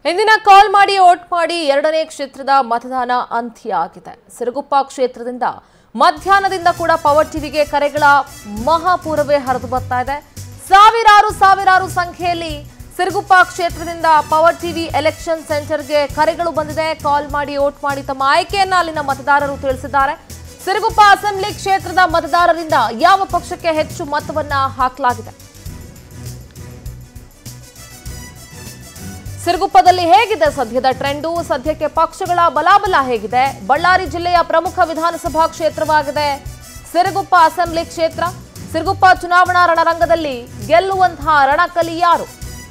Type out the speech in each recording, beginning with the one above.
ಇಂದಿನ ಕಾಲ್ ಮಾಡಿ ಓಟ್ ಮಾಡಿ ಎರಡನೇ ಕ್ಷೇತ್ರದ ಮತದಾನ ಅಂತ್ಯ ಆಗಿದೆ ಸಿರುಗುಪ್ಪ ಕ್ಷೇತ್ರದಿಂದ ಮಧ್ಯಾಹ್ನದಿಂದ ಕೂಡ ಪವರ್ ಟಿವಿಗೆ ಕರೆಗಳ ಮಹಾಪೂರವೇ ಹರಿದು ಬರ್ತಾ ಇದೆ ಸಾವಿರಾರು ಸಾವಿರಾರು ಸಂಖ್ಯೆಯಲ್ಲಿ ಸಿರುಗುಪ್ಪ ಕ್ಷೇತ್ರದಿಂದ ಪವರ್ ಟಿವಿ ಎಲೆಕ್ಷನ್ ಸೆಂಟರ್ಗೆ ಕರೆಗಳು ಬಂದಿದೆ ಕಾಲ್ ಮಾಡಿ ಓಟ್ ಮಾಡಿ ತಮ್ಮ ಆಯ್ಕೆಯನ್ನ ಅಲ್ಲಿನ ಮತದಾರರು ತಿಳಿಸಿದ್ದಾರೆ ಸಿರುಗುಪ್ಪ ಅಸೆಂಬ್ಲಿ ಕ್ಷೇತ್ರದ ಮತದಾರರಿಂದ ಯಾವ ಪಕ್ಷಕ್ಕೆ ಹೆಚ್ಚು ಮತವನ್ನ ಹಾಕಲಾಗಿದೆ ಸಿರುಗುಪ್ಪದಲ್ಲಿ ಹೇಗಿದೆ ಸದ್ಯದ ಟ್ರೆಂಡು ಸದ್ಯಕ್ಕೆ ಪಕ್ಷಗಳ ಬಲಾಬಲ ಹೇಗಿದೆ ಬಳ್ಳಾರಿ ಜಿಲ್ಲೆಯ ಪ್ರಮುಖ ವಿಧಾನಸಭಾ ಕ್ಷೇತ್ರವಾಗಿದೆ ಸಿರುಗುಪ್ಪ ಅಸೆಂಬ್ಲಿ ಕ್ಷೇತ್ರ ಸಿರುಗುಪ್ಪ ಚುನಾವಣಾ ರಣರಂಗದಲ್ಲಿ ಗೆಲ್ಲುವಂತಹ ರಣಕಲಿ ಯಾರು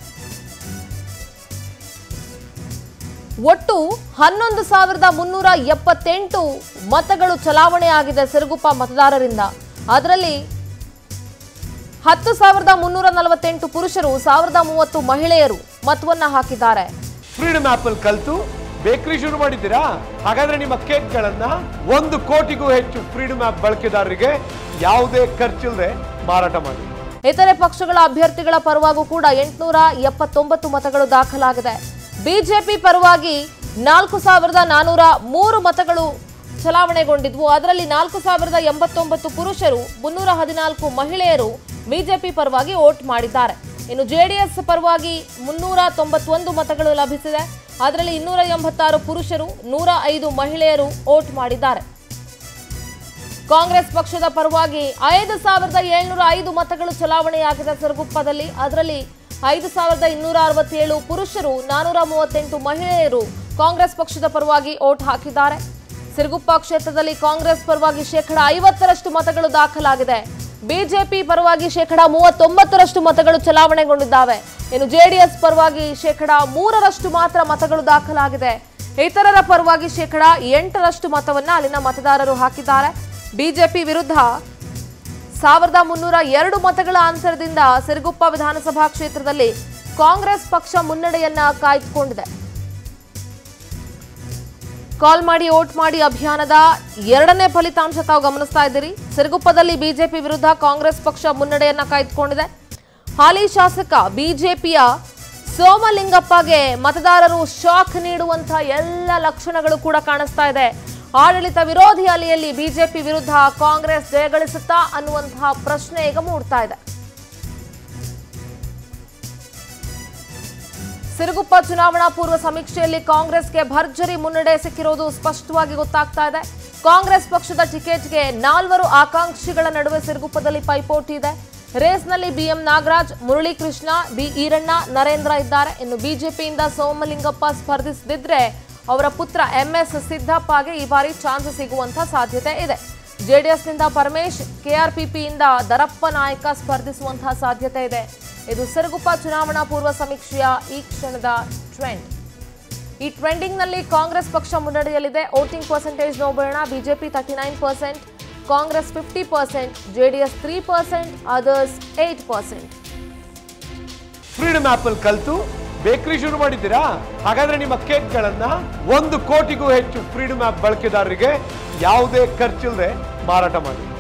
ಒಟ್ಟು ಹನ್ನೊಂದು ಸಾವಿರದ ಮುನ್ನೂರ ಎಪ್ಪತ್ತೆಂಟು ಮತಗಳು ಚಲಾವಣೆ ಆಗಿದೆ ಸಿರುಗುಪ್ಪ ಮತದಾರರಿಂದ ಅದರಲ್ಲಿ ಹತ್ತು ಸಾವಿರದ ಮುನ್ನೂರ ನಲವತ್ತೆಂಟು ಪುರುಷರು ಸಾವಿರದ ಮೂವತ್ತು ಮಹಿಳೆಯರು ಮತವನ್ನ ಹಾಕಿದ್ದಾರೆ ಫ್ರೀಡಮ್ ಆಪ್ ಅಲ್ಲಿ ಕಲ್ತು ಬೇಕರಿ ಶುರು ಮಾಡಿದ್ದೀರಾ ಹಾಗಾದ್ರೆ ನಿಮ್ಮ ಕೇಕ್ಗಳನ್ನ ಒಂದು ಕೋಟಿಗೂ ಹೆಚ್ಚು ಫ್ರೀಡಮ್ ಆಪ್ ಬಳಕೆದಾರರಿಗೆ ಯಾವುದೇ ಖರ್ಚಿಲ್ಲದೆ ಮಾರಾಟ ಮಾಡಿ ಇತರೆ ಪಕ್ಷಗಳ ಅಭ್ಯರ್ಥಿಗಳ ಪರವಾಗೂ ಕೂಡ ಎಂಟುನೂರ ಎಪ್ಪತ್ತೊಂಬತ್ತು ಮತಗಳು ದಾಖಲಾಗಿದೆ ಬಿಜೆಪಿ ಪರವಾಗಿ ನಾಲ್ಕು ಸಾವಿರದ ನಾನೂರ ಮೂರು ಮತಗಳು ಚಲಾವಣೆಗೊಂಡಿದ್ವು ಅದರಲ್ಲಿ ನಾಲ್ಕು ಸಾವಿರದ ಎಂಬತ್ತೊಂಬತ್ತು ಪುರುಷರು ಮುನ್ನೂರ ಹದಿನಾಲ್ಕು ಮಹಿಳೆಯರು ಬಿಜೆಪಿ ಪರವಾಗಿ ವೋಟ್ ಮಾಡಿದ್ದಾರೆ ಇನ್ನು ಜೆಡಿಎಸ್ ಪರವಾಗಿ ಮುನ್ನೂರ ತೊಂಬತ್ತೊಂದು ಮತಗಳು ಲಭಿಸಿದೆ ಅದರಲ್ಲಿ ಇನ್ನೂರ ಎಂಬತ್ತಾರು ಪುರುಷರು ನೂರ ಐದು ಮಹಿಳೆಯರು ವೋಟ್ ಮಾಡಿದ್ದಾರೆ ಕಾಂಗ್ರೆಸ್ ಪಕ್ಷದ ಪರವಾಗಿ ಐದು ಸಾವಿರದ ಏಳ್ನೂರ ಐದು ಮತಗಳು ಚಲಾವಣೆಯಾಗಿದೆ ಸಿರುಗುಪ್ಪದಲ್ಲಿ ಅದರಲ್ಲಿ ಐದು ಸಾವಿರದ ಇನ್ನೂರ ಅರವತ್ತೇಳು ಪುರುಷರು ನಾನೂರ ಮೂವತ್ತೆಂಟು ಮಹಿಳೆಯರು ಕಾಂಗ್ರೆಸ್ ಪಕ್ಷದ ಪರವಾಗಿ ಓಟ್ ಹಾಕಿದ್ದಾರೆ ಸಿರುಗುಪ್ಪ ಕ್ಷೇತ್ರದಲ್ಲಿ ಕಾಂಗ್ರೆಸ್ ಪರವಾಗಿ ಶೇಕಡ ಐವತ್ತರಷ್ಟು ಮತಗಳು ದಾಖಲಾಗಿದೆ ಬಿಜೆಪಿ ಪರವಾಗಿ ಶೇಕಡ ಮೂವತ್ತೊಂಬತ್ತರಷ್ಟು ಮತಗಳು ಚಲಾವಣೆಗೊಂಡಿದ್ದಾವೆ ಇನ್ನು ಜೆಡಿಎಸ್ ಪರವಾಗಿ ಶೇಕಡ ಮೂರರಷ್ಟು ಮಾತ್ರ ಮತಗಳು ದಾಖಲಾಗಿದೆ ಇತರರ ಪರವಾಗಿ ಶೇಕಡ ಎಂಟರಷ್ಟು ಮತವನ್ನ ಅಲ್ಲಿನ ಮತದಾರರು ಹಾಕಿದ್ದಾರೆ ಬಿಜೆಪಿ ವಿರುದ್ಧ ಸಾವಿರದ ಮುನ್ನೂರ ಎರಡು ಮತಗಳ ಅಂತರದಿಂದ ಸಿರುಗುಪ್ಪ ವಿಧಾನಸಭಾ ಕ್ಷೇತ್ರದಲ್ಲಿ ಕಾಂಗ್ರೆಸ್ ಪಕ್ಷ ಮುನ್ನಡೆಯನ್ನ ಕಾಯ್ದುಕೊಂಡಿದೆ ಕಾಲ್ ಮಾಡಿ ಓಟ್ ಮಾಡಿ ಅಭಿಯಾನದ ಎರಡನೇ ಫಲಿತಾಂಶ ತಾವು ಗಮನಿಸ್ತಾ ಇದ್ದೀರಿ ಸಿರುಗುಪ್ಪದಲ್ಲಿ ಬಿಜೆಪಿ ವಿರುದ್ಧ ಕಾಂಗ್ರೆಸ್ ಪಕ್ಷ ಮುನ್ನಡೆಯನ್ನ ಕಾಯ್ದುಕೊಂಡಿದೆ ಹಾಲಿ ಶಾಸಕ ಬಿಜೆಪಿಯ ಸೋಮಲಿಂಗಪ್ಪಗೆ ಮತದಾರರು ಶಾಕ್ ನೀಡುವಂತ ಎಲ್ಲ ಲಕ್ಷಣಗಳು ಕೂಡ ಕಾಣಿಸ್ತಾ ಇದೆ ಆಡಳಿತ ವಿರೋಧಿ ಅಲೆಯಲ್ಲಿ ಬಿಜೆಪಿ ವಿರುದ್ಧ ಕಾಂಗ್ರೆಸ್ ಜಯಗಳಿಸುತ್ತಾ ಅನ್ನುವಂತಹ ಪ್ರಶ್ನೆ ಈಗ ಮೂಡ್ತಾ ಇದೆ ಸಿರುಗುಪ್ಪ ಚುನಾವಣಾ ಪೂರ್ವ ಸಮೀಕ್ಷೆಯಲ್ಲಿ ಕಾಂಗ್ರೆಸ್ಗೆ ಭರ್ಜರಿ ಮುನ್ನಡೆ ಸಿಕ್ಕಿರುವುದು ಸ್ಪಷ್ಟವಾಗಿ ಗೊತ್ತಾಗ್ತಾ ಇದೆ ಕಾಂಗ್ರೆಸ್ ಪಕ್ಷದ ಟಿಕೆಟ್ಗೆ ನಾಲ್ವರು ಆಕಾಂಕ್ಷಿಗಳ ನಡುವೆ ಸಿರುಗುಪ್ಪದಲ್ಲಿ ಪೈಪೋಟಿ ಇದೆ ರೇಸ್ನಲ್ಲಿ ಬಿಎಂ ನಾಗರಾಜ್ ಮುರಳೀಕೃಷ್ಣ ಬಿ ಈರಣ್ಣ ನರೇಂದ್ರ ಇದ್ದಾರೆ ಇನ್ನು ಬಿಜೆಪಿಯಿಂದ ಸೋಮಲಿಂಗಪ್ಪ ಸ್ಪರ್ಧಿಸದಿದ್ರೆ ಅವರ ಪುತ್ರ ಎಂಎಸ್ ಸಿದ್ದಪ್ಪಗೆ ಈ ಬಾರಿ ಚಾನ್ಸ್ ಸಿಗುವಂತ ಸಾಧ್ಯತೆ ಇದೆ ಜೆಡಿಎಸ್ನಿಂದ ಪರಮೇಶ್ ಕೆಆರ್ಪಿಪಿಯಿಂದ ದರಪ್ಪ ನಾಯಕ ಸ್ಪರ್ಧಿಸುವಂತಹ ಸಾಧ್ಯತೆ ಇದೆ ಇದು ಸಿರುಗುಪ್ಪ ಚುನಾವಣಾ ಪೂರ್ವ ಸಮೀಕ್ಷೆಯ ಈ ಕ್ಷಣದ ಟ್ರೆಂಡ್ ಈ ಟ್ರೆಂಡಿಂಗ್ನಲ್ಲಿ ಕಾಂಗ್ರೆಸ್ ಪಕ್ಷ ಮುನ್ನಡೆಯಲ್ಲಿದೆ ವೋಟಿಂಗ್ ಪರ್ಸೆಂಟೇಜ್ ನೋಡೋಣ BJP thirty nine percent Congress fifty percent JDS three percent others eight percent freedom app ಅಲ್ಲಿ ಕಲ್ತು ಬೇಕರಿ ಶುರು ಮಾಡಿದ್ದೀರಾ ಹಾಗಾದ್ರೆ ನಿಮ್ಮ ಕೇಕ್ಗಳನ್ನ ಒಂದು ಕೋಟಿಗೂ ಹೆಚ್ಚು ಫ್ರೀಡಮ್ ಆಪ್ ಬಳಕೆದಾರರಿಗೆ ಯಾವುದೇ ಖರ್ಚಿಲ್ಲದೆ ಮಾರಾಟ ಮಾಡಿ